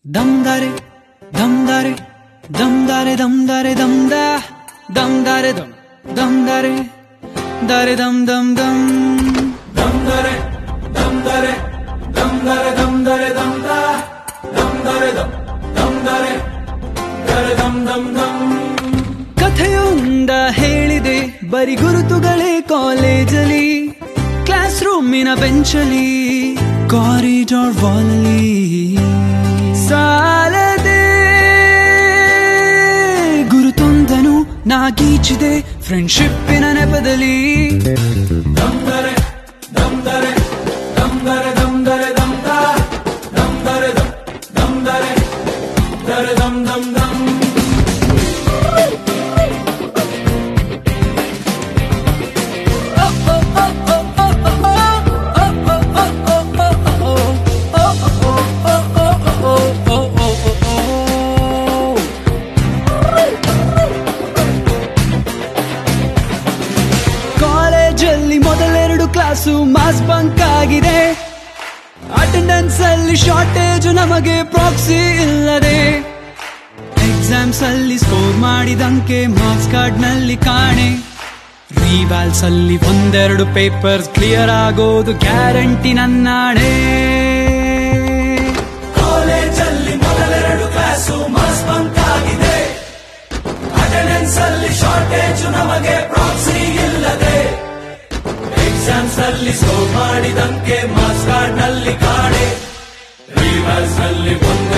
ದಮ್ದಾರೆ ದಮ್ದಾರೆ ದಮ್ದಾರೆ ದಮ್ದಾರೆ ದಮ್ದ ದಮ್ದಾರೆ ದಮ್ ದಮ್ದಾರೆ ದಾರೆ ದಮ್ ದಮ್ ದಮ್ ದಮ್ದಾರೆ ದಮ್ದಾರೆ ದಮ್ದಾರೆ ದಮ್ದಾರೆ ದಮ್ದ ದಮ್ದಾರೆ ದಮ್ ದಮ್ದಾರೆ ದಾರೆ ದಮ್ ದಮ್ ದಮ್ ಕಥೆಯೊಂದ ಹೇಳಿದೆ ಬರಿ ಗುರುತುಗಳೇ ಕಾಲೇಜಲ್ಲಿ ಕ್ಲಾಸ್ ರೂಮಿನ ಬೆಂಚಲಿ ಕಾರಿಡಾರ್ ವಾಲಲ್ಲಿ ಸಾಲದೆ ಗುರುತೊಂದನು ನಾಗೀಚಿದೆ ಫ್ರೆಂಡ್ಶಿಪ್ಪಿನ ನೆಪದಲ್ಲಿ ದಮ್ದರೆ ದಮ್ದರೆ ದಮ್ದರೆ ದಮ್ದರೆ ದಮ್ದ ದಮ್ದರೆ ದಮ್ ದಮ್ದರೆ ದರೆ ದಮ್ ದಮ್ ದಮ್ ಕಾಲೇಜಲ್ಲಿ ಮೊದಲೆರಡು ಕ್ಲಾಸು ಮಾಸ್ ಬಂಕ್ ಆಗಿದೆ ಅಟೆಂಡೆನ್ಸ್ ಅಲ್ಲಿ ಶಾರ್ಟೇಜ್ ನಮಗೆ ಪ್ರಾಕ್ಸಿ ಇಲ್ಲದೆ ಎಕ್ಸಾಮ್ಸ್ ಅಲ್ಲಿ ಸ್ಕೋರ್ ಮಾಡಿದಂಕೆ ಮಾರ್ಕ್ಸ್ ಕಾರ್ಡ್ ನಲ್ಲಿ ಕಾಣೆ ರಿವ್ಯಾಲ್ಸ್ ಅಲ್ಲಿ ಒಂದೆರಡು ಪೇಪರ್ಸ್ ಕ್ಲಿಯರ್ ಆಗೋದು ಗ್ಯಾರಂಟಿ ನನ್ನಾಣೆ ಕಾಲೇಜಲ್ಲಿ ಮೊದಲೆರಡು ಕ್ಲಾಸು ಮಾಸ್ ಬಂಕ್ ಆಗಿದೆ ಅಟೆಂಡೆನ್ಸ್ ಅಲ್ಲಿ ಶಾರ್ಟೇಜ್ ನಮಗೆ ಪ್ರಾಕ್ಸಿ ಇಲ್ಲದೆ ಎಕ್ಸಾಮ್ಸ್ ಅಲ್ಲಿ ಸ್ಕೋರ್ ಮಾಡಿದಂಕೆ ಮಾರ್ಕ್ಸ್ ಕಾರ್ಡ್ ನಲ್ಲಿ ಕಾಣೆ ರಿವರ್ಸ್ ನಲ್ಲಿ ಒಂದೆರಡು